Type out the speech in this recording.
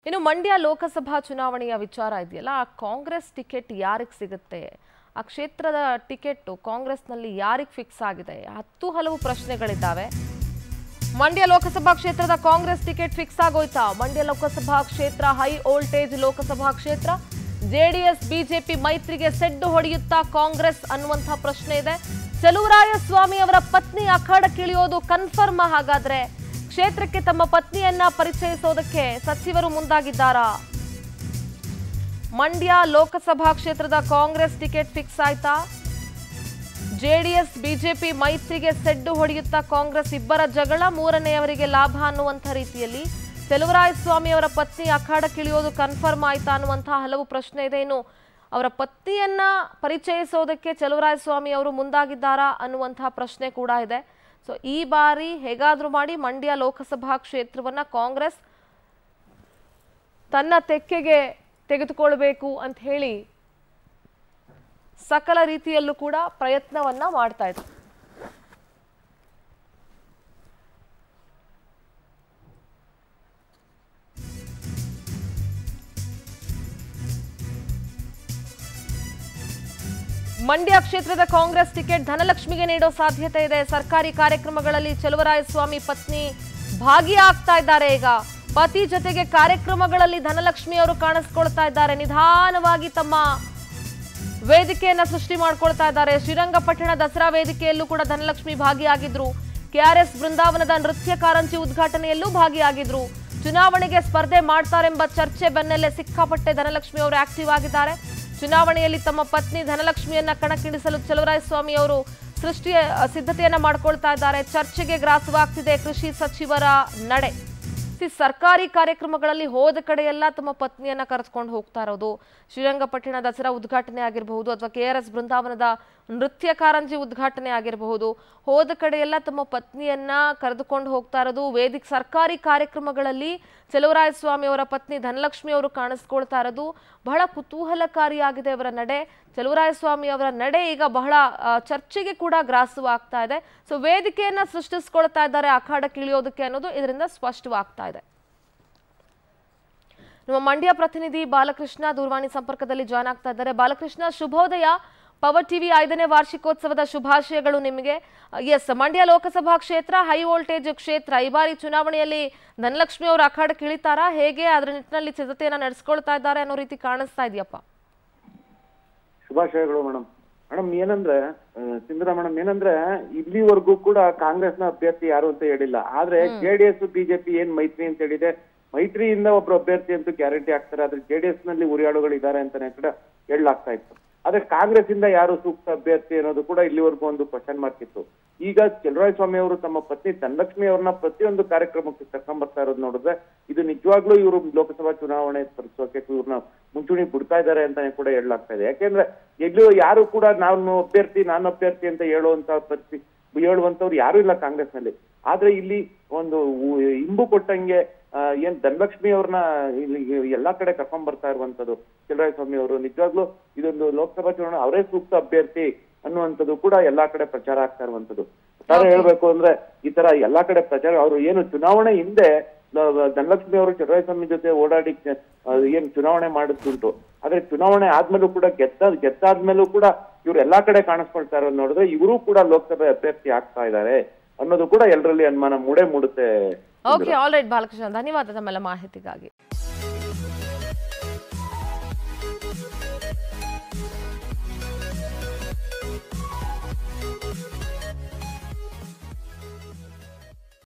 ಇನ್ನು ಮಂಡ್ಯ ಲೋಕಸಭಾ ಚುನಾವಣೆಯ ವಿಚಾರ ಇದೆಯಲ್ಲ ಆ ಕಾಂಗ್ರೆಸ್ ಟಿಕೆಟ್ ಯಾರಿಗೆ ಸಿಗುತ್ತೆ ಆ ಕ್ಷೇತ್ರದ ಟಿಕೆಟ್ ಕಾಂಗ್ರೆಸ್ನಲ್ಲಿ ಯಾರಿಗೆ ಫಿಕ್ಸ್ ಆಗಿದೆ ಹತ್ತು ಹಲವು ಪ್ರಶ್ನೆಗಳಿದ್ದಾವೆ ಮಂಡ್ಯ ಲೋಕಸಭಾ ಕ್ಷೇತ್ರದ ಕಾಂಗ್ರೆಸ್ ಟಿಕೆಟ್ ಫಿಕ್ಸ್ ಆಗೋಯ್ತಾ ಮಂಡ್ಯ ಲೋಕಸಭಾ ಕ್ಷೇತ್ರ ಹೈ ವೋಲ್ಟೇಜ್ ಲೋಕಸಭಾ ಕ್ಷೇತ್ರ ಜೆಡಿಎಸ್ ಬಿಜೆಪಿ ಮೈತ್ರಿಗೆ ಸೆಡ್ಡು ಹೊಡೆಯುತ್ತಾ ಕಾಂಗ್ರೆಸ್ ಅನ್ನುವಂತಹ ಪ್ರಶ್ನೆ ಇದೆ ಸ್ವಾಮಿ ಅವರ ಪತ್ನಿ ಅಖಾಡಕ್ಕಿಳಿಯೋದು ಕನ್ಫರ್ಮ್ ಹಾಗಾದ್ರೆ ಕ್ಷೇತ್ರಕ್ಕೆ ತಮ್ಮ ಪತ್ನಿಯನ್ನ ಪರಿಚಯಿಸೋದಕ್ಕೆ ಸಚಿವರು ಮುಂದಾಗಿದ್ದಾರಾ ಮಂಡ್ಯ ಲೋಕಸಭಾ ಕ್ಷೇತ್ರದ ಕಾಂಗ್ರೆಸ್ ಟಿಕೆಟ್ ಫಿಕ್ಸ್ ಆಯ್ತಾ ಜೆಡಿಎಸ್ ಬಿಜೆಪಿ ಮೈತ್ರಿಗೆ ಸೆಡ್ಡು ಹೊಡೆಯುತ್ತಾ ಕಾಂಗ್ರೆಸ್ ಇಬ್ಬರ ಜಗಳ ಮೂರನೆಯವರಿಗೆ ಲಾಭ ಅನ್ನುವಂಥ ರೀತಿಯಲ್ಲಿ ಸ್ವಾಮಿ ಅವರ ಪತ್ನಿ ಅಖಾಡಕ್ಕಿಳಿಯೋದು ಕನ್ಫರ್ಮ್ ಆಯ್ತಾ ಅನ್ನುವಂತಹ ಹಲವು ಪ್ರಶ್ನೆ ಇದೆ ಇನ್ನು ಅವರ ಪತ್ನಿಯನ್ನ ಪರಿಚಯಿಸೋದಕ್ಕೆ ಸ್ವಾಮಿ ಅವರು ಮುಂದಾಗಿದ್ದಾರಾ ಅನ್ನುವಂತಹ ಪ್ರಶ್ನೆ ಕೂಡ ಇದೆ ಸೊ ಈ ಬಾರಿ ಹೇಗಾದ್ರೂ ಮಾಡಿ ಮಂಡ್ಯ ಲೋಕಸಭಾ ಕ್ಷೇತ್ರವನ್ನ ಕಾಂಗ್ರೆಸ್ ತನ್ನ ತೆಕ್ಕೆಗೆ ತೆಗೆದುಕೊಳ್ಬೇಕು ಅಂತ ಹೇಳಿ ಸಕಲ ರೀತಿಯಲ್ಲೂ ಕೂಡ ಪ್ರಯತ್ನವನ್ನ ಮಾಡ್ತಾ ಇದೆ ಮಂಡ್ಯ ಕ್ಷೇತ್ರದ ಕಾಂಗ್ರೆಸ್ ಟಿಕೆಟ್ ಧನಲಕ್ಷ್ಮಿಗೆ ನೀಡೋ ಸಾಧ್ಯತೆ ಇದೆ ಸರ್ಕಾರಿ ಕಾರ್ಯಕ್ರಮಗಳಲ್ಲಿ ಚಲುವರಾಯಸ್ವಾಮಿ ಪತ್ನಿ ಭಾಗಿಯಾಗ್ತಾ ಇದ್ದಾರೆ ಈಗ ಪತಿ ಜೊತೆಗೆ ಕಾರ್ಯಕ್ರಮಗಳಲ್ಲಿ ಧನಲಕ್ಷ್ಮಿ ಅವರು ಕಾಣಿಸ್ಕೊಳ್ತಾ ಇದ್ದಾರೆ ನಿಧಾನವಾಗಿ ತಮ್ಮ ವೇದಿಕೆಯನ್ನ ಸೃಷ್ಟಿ ಮಾಡ್ಕೊಳ್ತಾ ಇದ್ದಾರೆ ಶ್ರೀರಂಗಪಟ್ಟಣ ದಸರಾ ವೇದಿಕೆಯಲ್ಲೂ ಕೂಡ ಧನಲಕ್ಷ್ಮಿ ಭಾಗಿಯಾಗಿದ್ರು ಕೆಆರ್ಎಸ್ ಬೃಂದಾವನದ ನೃತ್ಯ ಕಾರಂಜಿ ಉದ್ಘಾಟನೆಯಲ್ಲೂ ಭಾಗಿಯಾಗಿದ್ರು ಚುನಾವಣೆಗೆ ಸ್ಪರ್ಧೆ ಮಾಡ್ತಾರೆಂಬ ಚರ್ಚೆ ಬೆನ್ನಲ್ಲೇ ಸಿಕ್ಕಾಪಟ್ಟೆ ಧನಲಕ್ಷ್ಮಿ ಅವರು ಆಕ್ಟಿವ್ ಆಗಿದ್ದಾರೆ ಚುನಾವಣೆಯಲ್ಲಿ ತಮ್ಮ ಪತ್ನಿ ಧನಲಕ್ಷ್ಮಿಯನ್ನ ಕಣಕ್ಕಿಳಿಸಲು ಚಲುವರಾಯಸ್ವಾಮಿ ಅವರು ಸೃಷ್ಟಿಯ ಸಿದ್ಧತೆಯನ್ನ ಮಾಡ್ಕೊಳ್ತಾ ಇದ್ದಾರೆ ಚರ್ಚೆಗೆ ಗ್ರಾಸವಾಗ್ತಿದೆ ಕೃಷಿ ಸಚಿವರ ನಡೆ ಸಿ ಸರ್ಕಾರಿ ಕಾರ್ಯಕ್ರಮಗಳಲ್ಲಿ ಹೋದ ಕಡೆಯೆಲ್ಲ ತಮ್ಮ ಪತ್ನಿಯನ್ನ ಕರೆದುಕೊಂಡು ಹೋಗ್ತಾ ಇರೋದು ಶ್ರೀರಂಗಪಟ್ಟಣ ದಸರಾ ಉದ್ಘಾಟನೆ ಆಗಿರಬಹುದು ಅಥವಾ ಕೆ ಆರ್ ಎಸ್ ಬೃಂದಾವನದ ನೃತ್ಯ ಕಾರಂಜಿ ಉದ್ಘಾಟನೆ ಆಗಿರಬಹುದು ಹೋದ ಕಡೆಯೆಲ್ಲ ತಮ್ಮ ಪತ್ನಿಯನ್ನ ಕರೆದುಕೊಂಡು ಹೋಗ್ತಾ ಇರೋದು ವೇದಿಕ್ ಸರ್ಕಾರಿ ಕಾರ್ಯಕ್ರಮಗಳಲ್ಲಿ ಸ್ವಾಮಿ ಅವರ ಪತ್ನಿ ಧನಲಕ್ಷ್ಮಿ ಅವರು ಕಾಣಿಸ್ಕೊಳ್ತಾ ಇರೋದು ಬಹಳ ಕುತೂಹಲಕಾರಿಯಾಗಿದೆ ಅವರ ನಡೆ ಸ್ವಾಮಿ ಅವರ ನಡೆ ಈಗ ಬಹಳ ಆ, ಚರ್ಚೆಗೆ ಕೂಡ ಗ್ರಾಸವಾಗ್ತಾ ಇದೆ ಸೊ ವೇದಿಕೆಯನ್ನ ಸೃಷ್ಟಿಸ್ಕೊಳ್ತಾ ಇದ್ದಾರೆ ಅಖಾಡಕ್ಕೆ ಇಳಿಯೋದಕ್ಕೆ ಅನ್ನೋದು ಇದರಿಂದ ಸ್ಪಷ್ಟವಾಗ್ತಾ ಇದೆ ನಮ್ಮ ಮಂಡ್ಯ ಪ್ರತಿನಿಧಿ ಬಾಲಕೃಷ್ಣ ದೂರವಾಣಿ ಸಂಪರ್ಕದಲ್ಲಿ ಜಾಯ್ನ್ ಆಗ್ತಾ ಇದ್ದಾರೆ ಬಾಲಕೃಷ್ಣ ಶುಭೋದಯ ಪವರ್ ಟಿವಿ ಐದನೇ ವಾರ್ಷಿಕೋತ್ಸವದ ಶುಭಾಶಯಗಳು ನಿಮಗೆ ಎಸ್ ಮಂಡ್ಯ ಲೋಕಸಭಾ ಕ್ಷೇತ್ರ ಹೈ ವೋಲ್ಟೇಜ್ ಕ್ಷೇತ್ರ ಈ ಬಾರಿ ಚುನಾವಣೆಯಲ್ಲಿ ಧನಲಕ್ಷ್ಮಿ ಅವರು ಅಖಾಡಕ್ಕೆ ಇಳಿತಾರಾ ಹೇಗೆ ಅದರ ನಿಟ್ಟಿನಲ್ಲಿ ಸಿದ್ಧತೆಯನ್ನ ನಡೆಸ್ಕೊಳ್ತಾ ಇದ್ದಾರೆ ಅನ್ನೋ ರೀತಿ ಕಾಣಿಸ್ತಾ ಇದೆಯಪ್ಪ ಶುಭಾಶಯಗಳು ಮೇಡಮ್ ಮೇಡಮ್ ಏನಂದ್ರೆ ಸಿಂಧುರಾ ಮೇಡಮ್ ಏನಂದ್ರೆ ಇಲ್ಲಿವರೆಗೂ ಕೂಡ ಕಾಂಗ್ರೆಸ್ನ ಅಭ್ಯರ್ಥಿ ಯಾರು ಅಂತ ಹೇಳಿಲ್ಲ ಆದ್ರೆ ಜೆಡಿಎಸ್ ಬಿಜೆಪಿ ಏನ್ ಮೈತ್ರಿ ಅಂತ ಹೇಳಿದೆ ಮೈತ್ರಿಯಿಂದ ಒಬ್ರು ಅಭ್ಯರ್ಥಿ ಅಂತೂ ಗ್ಯಾರಂಟಿ ಆಗ್ತಾರೆ ಆದ್ರೆ ಜೆಡಿಎಸ್ ನಲ್ಲಿ ಉರಿಯಾಳುಗಳಿದ್ದಾರೆ ಅಂತಾನೆ ಕೂಡ ಹೇಳಲಾಗ್ತಾ ಇತ್ತು ಆದ್ರೆ ಕಾಂಗ್ರೆಸ್ ಇಂದ ಯಾರು ಸೂಕ್ತ ಅಭ್ಯರ್ಥಿ ಅನ್ನೋದು ಕೂಡ ಇಲ್ಲಿವರೆಗೂ ಒಂದು ಕ್ವಶನ್ ಮಾರ್ಕ್ ಇತ್ತು ಈಗ ಸ್ವಾಮಿ ಅವರು ತಮ್ಮ ಪತ್ನಿ ಧನಲಕ್ಷ್ಮಿ ಅವ್ರನ್ನ ಪ್ರತಿಯೊಂದು ಕಾರ್ಯಕ್ರಮಕ್ಕೆ ಕರ್ಕೊಂಡ್ ಬರ್ತಾ ಇರೋದು ನೋಡಿದ್ರೆ ಇದು ನಿಜವಾಗ್ಲೂ ಇವರು ಲೋಕಸಭಾ ಚುನಾವಣೆ ಸ್ಪರ್ಧಿಸೋಕೆ ಇವ್ರನ್ನ ಮುಂಚೂಣಿ ಬಿಡ್ತಾ ಇದ್ದಾರೆ ಅಂತಾನೆ ಕೂಡ ಹೇಳಲಾಗ್ತಾ ಇದೆ ಯಾಕೆಂದ್ರೆ ಎಲ್ಲೂ ಯಾರು ಕೂಡ ನಾನು ಅಭ್ಯರ್ಥಿ ನಾನು ಅಭ್ಯರ್ಥಿ ಅಂತ ಹೇಳುವಂತ ಪರಿಸ್ಥಿತಿ ಹೇಳುವಂತವ್ರು ಯಾರು ಇಲ್ಲ ಕಾಂಗ್ರೆಸ್ ನಲ್ಲಿ ಆದ್ರೆ ಇಲ್ಲಿ ಒಂದು ಉ- ಇಂಬು ಕೊಟ್ಟಂಗೆ ಆ, ಏನ್ ಧನಲಕ್ಷ್ಮಿ ಅವ್ರನ್ನ ಇಲ್ಲಿ ಎಲ್ಲಾ ಕಡೆ ಕರ್ಕೊಂಡ್ ಬರ್ತಾ ಇರುವಂತದ್ದು ಸ್ವಾಮಿ ಅವರು ನಿಜವಾಗ್ಲೂ ಇದೊಂದು ಲೋಕಸಭಾ ಚುನಾವಣೆ ಅವರೇ ಸೂಕ್ತ ಅಭ್ಯರ್ಥಿ ಅನ್ನುವಂಥದ್ದು ಕೂಡ ಎಲ್ಲಾ ಕಡೆ ಪ್ರಚಾರ ಆಗ್ತಾ ಇರುವಂತದ್ದು ಒಟ್ಟಾರೆ ಹೇಳ್ಬೇಕು ಅಂದ್ರೆ ಈ ತರ ಎಲ್ಲಾ ಕಡೆ ಪ್ರಚಾರ ಅವರು ಏನು ಚುನಾವಣೆ ಹಿಂದೆ ನ- ಧನಲಕ್ಷ್ಮಿ ಅವರು ಸ್ವಾಮಿ ಜೊತೆ ಓಡಾಡಿ ಆ, ಏನ್ ಚುನಾವಣೆ ಮಾಡಿದ್ದುಂಟು ಆದ್ರೆ ಚುನಾವಣೆ ಆದ್ಮೇಲೂ ಕೂಡ ಗೆದ್ದ ಗೆದ್ದಾದ್ಮೇಲೂ ಕೂಡ ಇವ್ರು ಎಲ್ಲಾ ಕಡೆ ಕಾಣಿಸ್ಕೊಳ್ತಾ ಇರೋದು ನೋಡಿದ್ರೆ ಇವರು ಕೂಡ ಲೋಕಸಭೆ ಅಭ್ಯರ್ಥಿ ಆಗ್ತಾ ಇದ್ದಾರೆ ಅನ್ನೋದು ಕೂಡ ಎಲ್ಲರಲ್ಲಿ ಅನುಮಾನ ಮೂಡೇ ಮೂಡುತ್ತೆ ಓಕೆ ಆಲ್ ರೈಟ್ ಬಾಲಕೃಷ್ಣ ಧನ್ಯವಾದ ತಮ್ಮೆಲ್ಲ ಮಾಹಿತಿಗಾಗಿ